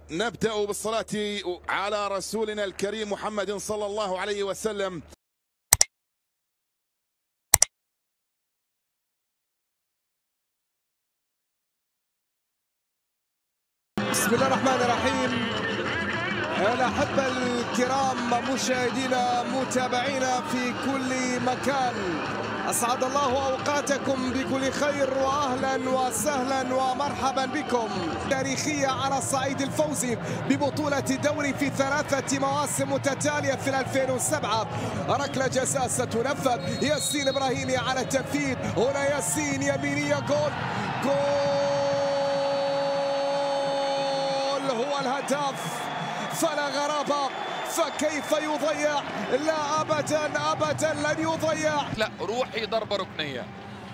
نبدأ بالصلاة على رسولنا الكريم محمد صلى الله عليه وسلم بسم الله الرحمن الرحيم الأحبة الكرام مشاهدينا متابعينا في كل مكان أسعد الله أوقاتكم بكل خير وأهلا وسهلا ومرحبا بكم تاريخية على الصعيد الفوزي ببطولة الدوري في ثلاثة مواسم متتالية في 2007 ركلة جزاء ستنفذ ياسين إبراهيمي على التنفيذ هنا ياسين يمينية جول جول هو الهدف فلا غرابة فكيف يضيع لا أبدا أبدا لن يضيع لا روحي ضربة ركنية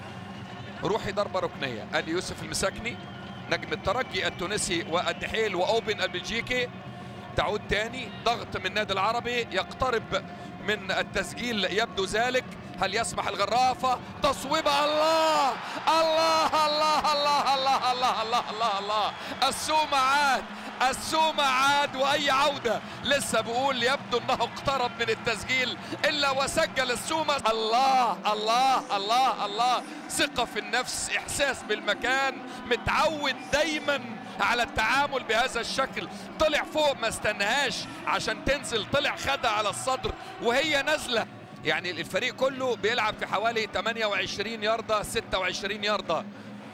روحي ضربة ركنية ادي يوسف المساكني نجم الترجي التونسي والدحيل واوبن البلجيكي تعود تاني ضغط من النادي العربي يقترب من التسجيل يبدو ذلك هل يسمح الغرافة تصويبة الله الله الله الله الله الله الله الله الله السومة عاد السومة عاد وأي عودة لسه بقول يبدو أنه اقترب من التسجيل إلا وسجل السومة الله الله الله الله ثقة في النفس إحساس بالمكان متعود دايما على التعامل بهذا الشكل طلع فوق ما استناهاش عشان تنزل طلع خدها على الصدر وهي نازله يعني الفريق كله بيلعب في حوالي 28 ياردة 26 ياردة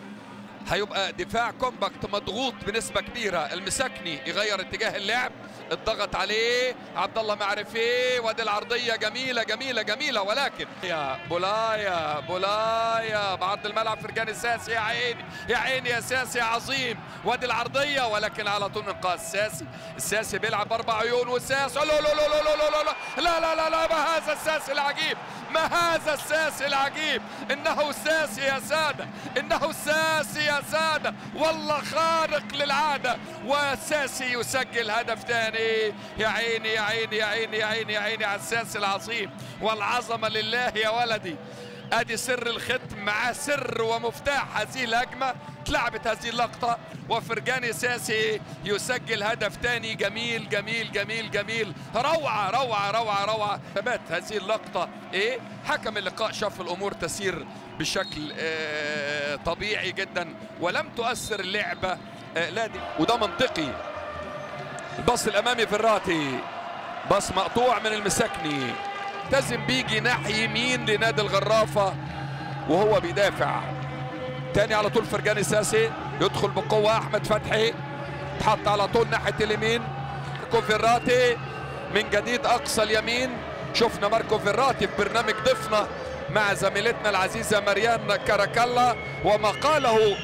هيبقى دفاع كومباكت مضغوط بنسبة كبيرة المساكني يغير اتجاه اللعب الضغط عليه عبد الله معرفي وادي العرضية جميلة جميلة جميلة ولكن يا بولايا بولايا بعرض الملعب فرجاني الساسي يا عيني يا عيني يا ساسي يا عظيم وادي العرضية ولكن على طول انقاذ الساسي الساسي بيلعب باربع عيون والساس لا لا لا لا لا لا لا لا لا لا لا ما هذا الساسي العجيب ما هذا الساسي العجيب انه الساسي يا سادة انه الساسي يا سادة والله خارق للعادة والساسي يسجل هدف ثاني يا عيني يا عيني يا عيني يا عيني يا عيني على الساسي العظيم والعظمة لله يا ولدي ادي سر الختم مع سر ومفتاح هذه الهجمة اتلعبت هذه اللقطة وفرجاني ساسي يسجل هدف ثاني جميل جميل جميل جميل روعة روعة روعة روعة ثبات هذه اللقطة ايه حكم اللقاء شاف الامور تسير بشكل آه طبيعي جدا ولم تؤثر اللعبة آه لا دي وده منطقي الباص الامامي فراتي باص مقطوع من المساكني التزم بيجي ناحية يمين لنادي الغرافة وهو بيدافع تاني على طول فرجاني ساسي يدخل بقوة أحمد فتحي تحط على طول ناحية اليمين ماركو فيراتي من جديد أقصى اليمين شفنا ماركو فيراتي في برنامج ضيفنا مع زميلتنا العزيزة مريان كاراكالا وما قاله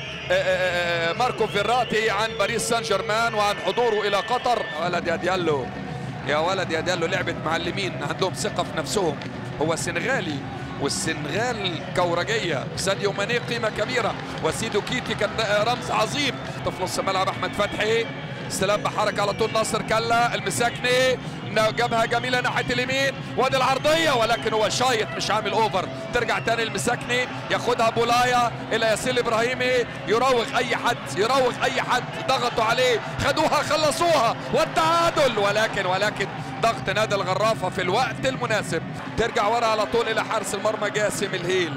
ماركو فيراتي عن باريس سان جيرمان وعن حضوره إلى قطر ولد يا ديالو يا ولد يا ديالو لعبة معلمين عندهم ثقة في نفسهم هو سنغالي والسنغال كورجية ساديو ماني قيمة كبيرة وسيدو كيتي كان رمز عظيم في نص الملعب أحمد فتحي استلام بحركة على طول ناصر كلا المساكني جابها جميلة ناحية اليمين وادي العرضية ولكن هو شايط مش عامل اوفر ترجع تاني المساكني ياخدها بولايا الى ياسين ابراهيمي يراوغ اي حد يراوغ اي حد ضغطوا عليه خدوها خلصوها والتعادل ولكن ولكن ضغط نادي الغرافة في الوقت المناسب ترجع ورا على طول الى حارس المرمى جاسم الهيل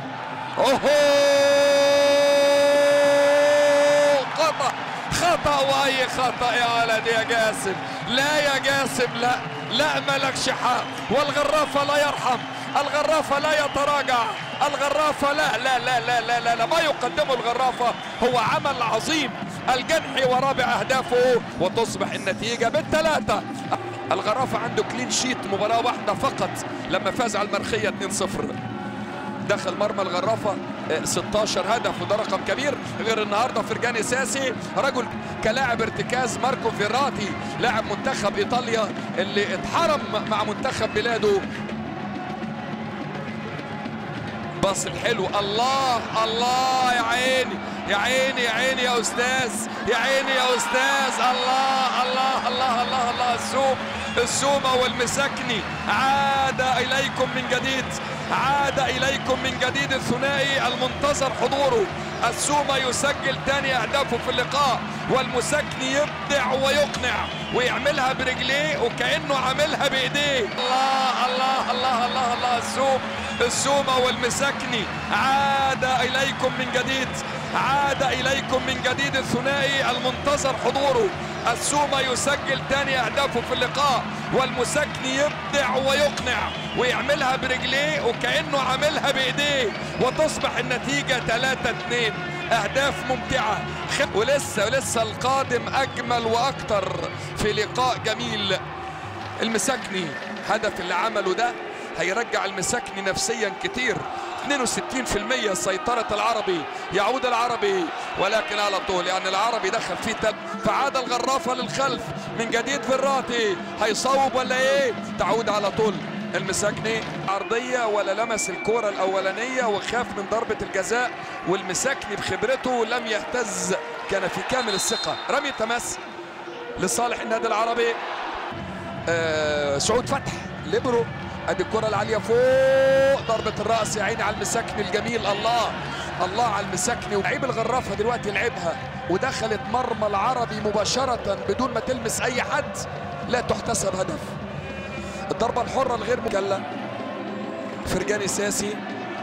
اوهو خطأ خطأ واي خطأ يا ولد يا جاسم لا يا جاسم لا لا ملكش حق والغرافة لا يرحم الغرافة لا يتراجع الغرافة لا لا لا لا لا لا, لا. ما يقدمه الغرافة هو عمل عظيم الجنحي ورابع أهدافه وتصبح النتيجة بالثلاثة الغرافة عنده كلين شيت مباراة واحدة فقط لما فاز على المرخية 2-0 دخل مرمى الغرافة 16 هدف وده رقم كبير غير النهارده فرجاني ساسي رجل كلاعب ارتكاز ماركو فيراتي لاعب منتخب ايطاليا اللي اتحرم مع منتخب بلاده باص الحلو الله الله يا عيني يا عيني يا عيني يا استاذ يا عيني يا استاذ الله الله الله الله الله السوم السومه والمسكني عاد اليكم من جديد عاد اليكم من جديد الثنائي المنتظر حضوره السومة يسجل ثاني اهدافه في اللقاء والمسكني يبدع ويقنع ويعملها برجليه وكانه عاملها بايديه الله الله الله الله الله السوم السومة والمسكني عاد اليكم من جديد عاد اليكم من جديد الثنائي المنتظر حضوره السومة يسجل ثاني اهدافه في اللقاء والمسكني يبدع ويقنع ويعملها برجليه وكانه عاملها بايديه وتصبح النتيجة 3 2 اهداف ممتعة ولسه ولسه القادم اجمل واكتر في لقاء جميل المسكني هدف اللي عمله ده هيرجع المسكني نفسيا كتير 62% سيطرة العربي يعود العربي ولكن على طول يعني العربي دخل فيه تل فعاد الغرافة للخلف من جديد فيراتي هيصوب ولا ايه تعود على طول المساكني عرضية ولا لمس الكرة الأولانية وخاف من ضربة الجزاء والمساكني بخبرته لم يهتز كان في كامل الثقة رمي تماس لصالح النادي العربي آه سعود فتح ليبرو ادي الكره العاليه فوق ضربه الراس يا عيني على المسكني الجميل الله الله على المسكني ولعيب الغرافه دلوقتي لعبها ودخلت مرمى العربي مباشره بدون ما تلمس اي حد لا تحتسب هدف الضربه الحره الغير مكلة فرجاني ساسي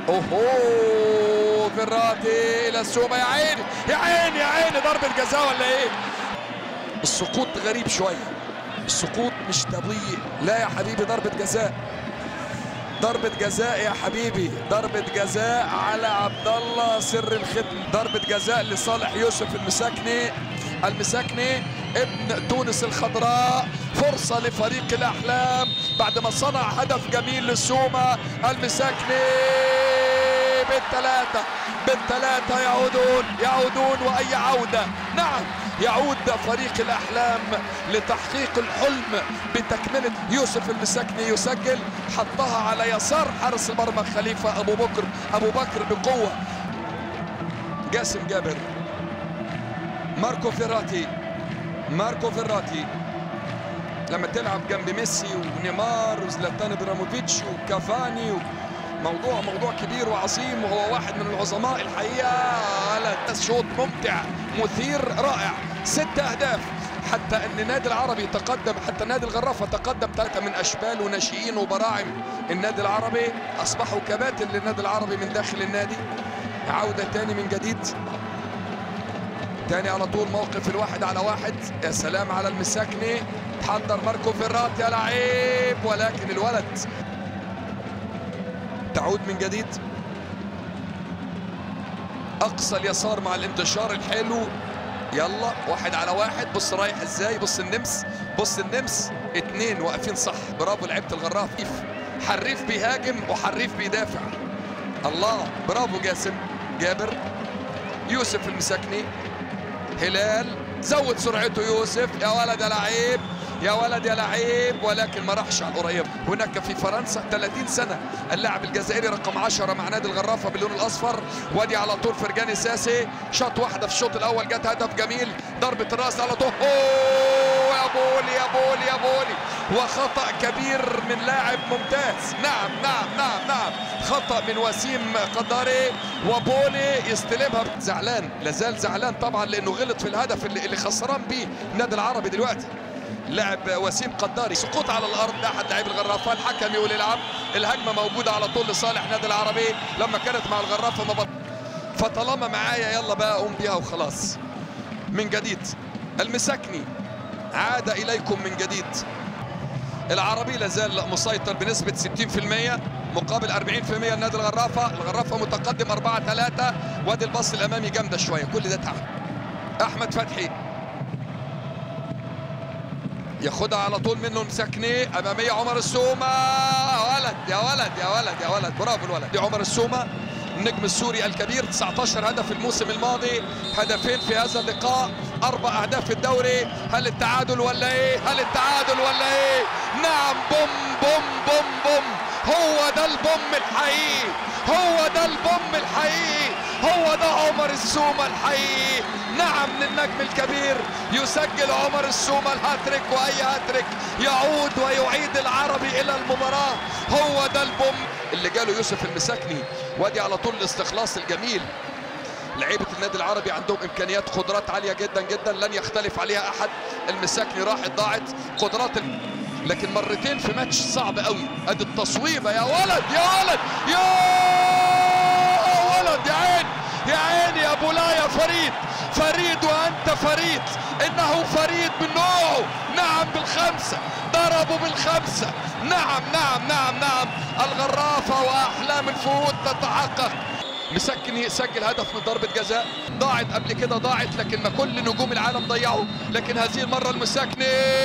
اوهو فيراتي الى السومه يا عيني يا عيني يا عيني ضربه جزاء ولا ايه السقوط غريب شويه السقوط مش تضييع لا يا حبيبي ضربة جزاء ضربة جزاء يا حبيبي ضربة جزاء على عبد الله سر الختم ضربة جزاء لصالح يوسف المساكني المساكني ابن تونس الخضراء فرصة لفريق الأحلام بعد ما صنع هدف جميل للسومة المساكني بالثلاثة بالثلاثة يعودون يعودون وأي عودة نعم يعود فريق الأحلام لتحقيق الحلم بتكملة يوسف المساكني يسجل حطها على يسار حارس المرمى خليفة أبو بكر أبو بكر بقوة جاسم جابر ماركو فيراتي ماركو فيراتي لما تلعب جنب ميسي ونيمار وزلاتان ابراموفيتش وكافاني و... موضوع موضوع كبير وعظيم وهو واحد من العظماء الحقيقه على شوط ممتع مثير رائع ست اهداف حتى ان النادي العربي تقدم حتى نادي الغرافه تقدم ثلاثه من اشبال وناشئين وبراعم النادي العربي اصبحوا كباتن للنادي العربي من داخل النادي عوده تاني من جديد تاني على طول موقف الواحد على واحد يا سلام على المساكني تحضر ماركو فيرات يا لعيب ولكن الولد تعود من جديد اقصى اليسار مع الانتشار الحلو يلا واحد على واحد بص رايح ازاي بص النمس بص النمس اتنين واقفين صح برافو لعيبه الغراف حريف بيهاجم وحريف بيدافع الله برافو جاسم جابر يوسف المساكني هلال زود سرعته يوسف يا ولد يا لعيب يا ولد يا لعيب ولكن ما راحش على القريب هناك في فرنسا 30 سنه اللاعب الجزائري رقم 10 مع نادي الغرافه باللون الاصفر وادي على طول فرجاني ساسي شاط واحده في الشوط الاول جت هدف جميل ضربه الراس على طول أوه يا بولي يا بولي يا بولي وخطا كبير من لاعب ممتاز نعم نعم نعم نعم خطا من وسيم قداري وبولي يستلمها زعلان لازال زعلان طبعا لانه غلط في الهدف اللي, اللي خسران بيه النادي العربي دلوقتي لعب وسيم قداري سقوط على الارض احد لاعبي الغرافه الحكم يقول يلعب الهجمه موجوده على طول لصالح النادي العربي لما كانت مع الغرافه ما بط... فطالما معايا يلا بقى اقوم بيها وخلاص من جديد المساكني عاد اليكم من جديد العربي لازال مسيطر بنسبه 60% مقابل 40% النادي الغرافه الغرافه متقدم 4 3 وادي الباص الامامي جامده شويه كل ده تعب احمد فتحي ياخدها على طول منه مسكني اماميه عمر السومه يا ولد يا ولد يا ولد يا ولد برافو الولد دي عمر السومه النجم السوري الكبير 19 هدف الموسم الماضي هدفين في هذا اللقاء اربع اهداف في الدوري هل التعادل ولا ايه هل التعادل ولا ايه نعم بوم بوم بوم بوم هو ده البوم الحقيقي هو ده البوم الحقيقي هو ده عمر السومة الحقيقي نعم للنجم الكبير يسجل عمر السومة الهاتريك واي هاتريك يعود ويعيد العربي الى المباراة هو ده البوم اللي جاله يوسف المساكني وادي على طول الاستخلاص الجميل لعيبة النادي العربي عندهم امكانيات قدرات عالية جدا جدا لن يختلف عليها احد المساكني راحت ضاعت قدرات ال... لكن مرتين في ماتش صعب قوي ادي التصويبة يا ولد يا ولد يا ولد يا عين يا عين يا ابو لا يا فريد فريد وانت فريد انه فريد من نوعه نعم بالخمسة ضربوا بالخمسة نعم نعم نعم نعم الغرافة واحلام الفوت تتحقق مسكني سجل هدف من ضربة جزاء ضاعت قبل كده ضاعت لكن ما كل نجوم العالم ضيعوا لكن هذه المرة المسكني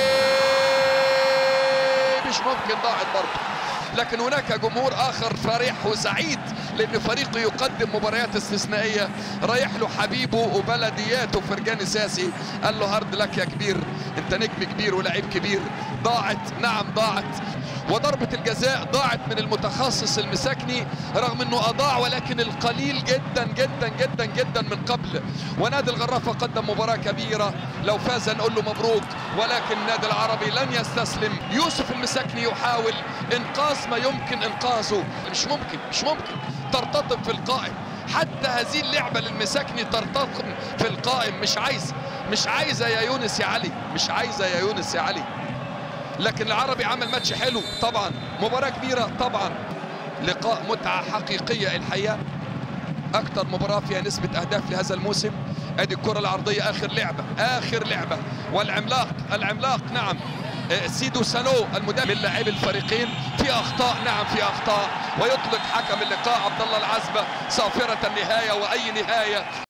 مش ممكن ضاعت برضه لكن هناك جمهور اخر فرح وسعيد لان فريقه يقدم مباريات استثنائيه رايح له حبيبه وبلدياته فرجاني ساسي قال له هارد لك يا كبير انت نجم كبير ولاعيب كبير ضاعت نعم ضاعت وضربة الجزاء ضاعت من المتخصص المساكني رغم انه اضاع ولكن القليل جدا جدا جدا جدا من قبل ونادي الغرافة قدم مباراة كبيرة لو فاز نقول له مبروك ولكن النادي العربي لن يستسلم يوسف المساكني يحاول انقاذ ما يمكن انقاذه مش ممكن مش ممكن ترتطم في القائم حتى هذه اللعبة للمساكني ترتطم في القائم مش عايز مش عايزة يا يونس يا علي مش عايزة يا يونس يا علي لكن العربي عمل ماتش حلو طبعا مباراة كبيرة طبعا لقاء متعة حقيقية الحقيقة أكثر مباراة فيها نسبة أهداف لهذا الموسم أدي الكرة العرضية آخر لعبة آخر لعبة والعملاق العملاق نعم سيدو سانو المدرب من لاعبي الفريقين في اخطاء نعم في اخطاء ويطلق حكم اللقاء عبد الله العزبه صافره النهايه واي نهايه